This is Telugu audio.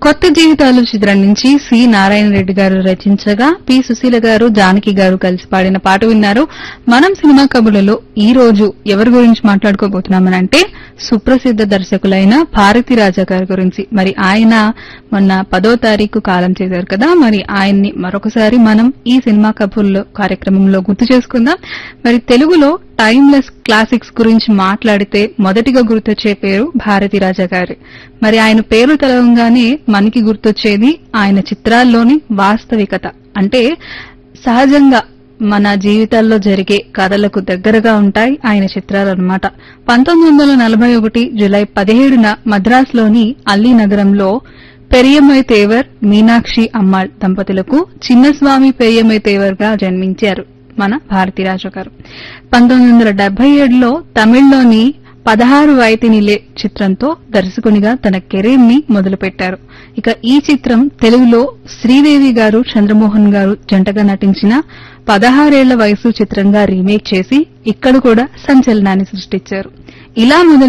కొత్త జీవితాలు చిత్రం నుంచి సి నారాయణ రెడ్డి గారు రచించగా పి సుశీల గారు జానకి గారు కలిసి పాడిన పాట విన్నారు మనం సినిమా కబుర్లలో ఈ రోజు ఎవరి గురించి మాట్లాడుకోబోతున్నామనంటే సుప్రసిద్ధ దర్శకులైన భారతి రాజా గారి గురించి మరి ఆయన మొన్న పదో తారీఖు కాలం చేశారు కదా మరి ఆయన్ని మరొకసారి మనం ఈ సినిమా కబుర్లో కార్యక్రమంలో గుర్తు చేసుకుందాం మరి తెలుగులో టైమ్లెస్ క్లాసిక్స్ గురించి మాట్లాడితే మొదటిగా గుర్తొచ్చే పేరు భారతి రాజా గారి మరి ఆయన పేరు తెలవంగానే మనకి గుర్తొచ్చేది ఆయన చిత్రాల్లోని వాస్తవికత అంటే సహజంగా మన జీవితాల్లో జరిగే కథలకు దగ్గరగా ఉంటాయి ఆయన చిత్రాలు అనమాట పంతొమ్మిది వందల నలభై ఒకటి జులై పదిహేడున మద్రాసులోని అల్లీ నగరంలో పెరియమై తేవర్ మీనాక్షి అమ్మాళ్ దంపతులకు చిన్నస్వామి పెరియమై తేవర్ గా జన్మించారు మన భారతీరాజు గారు పంతొమ్మిది వందల డెబ్బై ఏడులో తమిళ్లోని పదహారు వైతినిలే చిత్రంతో దర్శకునిగా తన కెరీర్ ని మొదలుపెట్టారు ఇక ఈ చిత్రం తెలుగులో శ్రీదేవి గారు చంద్రమోహన్ గారు జంటగా నటించిన పదహారేళ్ల వయసు చిత్రంగా రీమేక్ చేసి ఇక్కడ కూడా సంచలనాన్ని సృష్టించారు ఇలా మొదలు